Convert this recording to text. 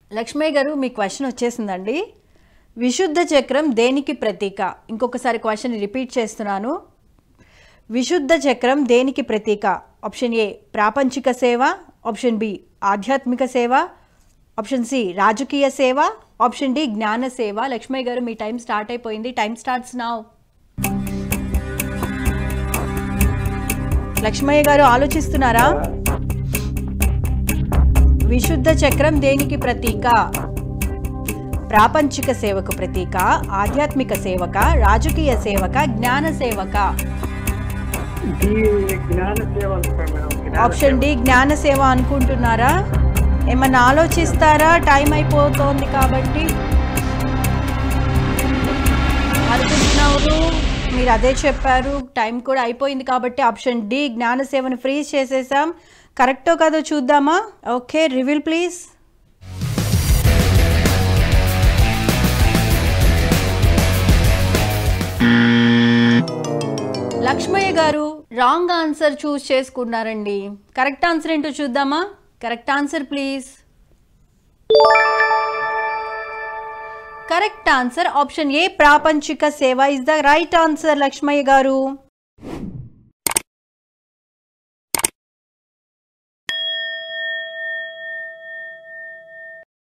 లక్ష్మయ్య గారు మీ క్వశ్చన్ వచ్చేసిందండి విశుద్ధ చక్రం దేనికి ప్రతీక ఇంకొకసారి క్వశ్చన్ రిపీట్ చేస్తున్నాను విశుద్ధ చక్రం దేనికి ప్రతీక ఆప్షన్ ఏ ప్రాపంచిక సేవ ఆప్షన్ బి ఆధ్యాత్మిక సేవ ఆప్షన్ సి రాజకీయ సేవ ఆప్షన్ డి జ్ఞాన సేవ లక్ష్మయ్య గారు మీ టైం స్టార్ట్ అయిపోయింది టైం స్టార్ట్స్ నౌ లక్ష్మయ్య గారు ఆలోచిస్తున్నారా విశుద్ధ చక్రం దేనికి ప్రతీక ప్రాపంచిక సేవకు ప్రతీక ఆధ్యాత్మిక సేవక రాజకీయ సేవక జ్ఞాన సేవక డి జ్ఞాన సేవ అనుకుంటా మేడం జ్ఞాన ఆప్షన్ డి జ్ఞాన సేవ అనుకుంటున్నారా ఏమన్నా ఆలోచిస్తారా టైం అయిపోతోంది కాబట్టి అనుకుంటున్నారు మీరు అదే చెప్పారు టైం కూడా అయిపోయింది కాబట్టి ఆప్షన్ డి జ్ఞాన సేవను ఫ్రీజ్ చేసేసాం కరెక్టో కాదో చూద్దామా ఓకే రివీల్ ప్లీజ్ లక్ష్మయ్య గారు రాంగ్ ఆన్సర్ చూస్ చేసుకున్నారండి కరెక్ట్ ఆన్సర్ ఏంటో చూద్దామా correct answer please correct answer option A ప్రాపంచిక సేవ is the right answer Lakshmaiah గారు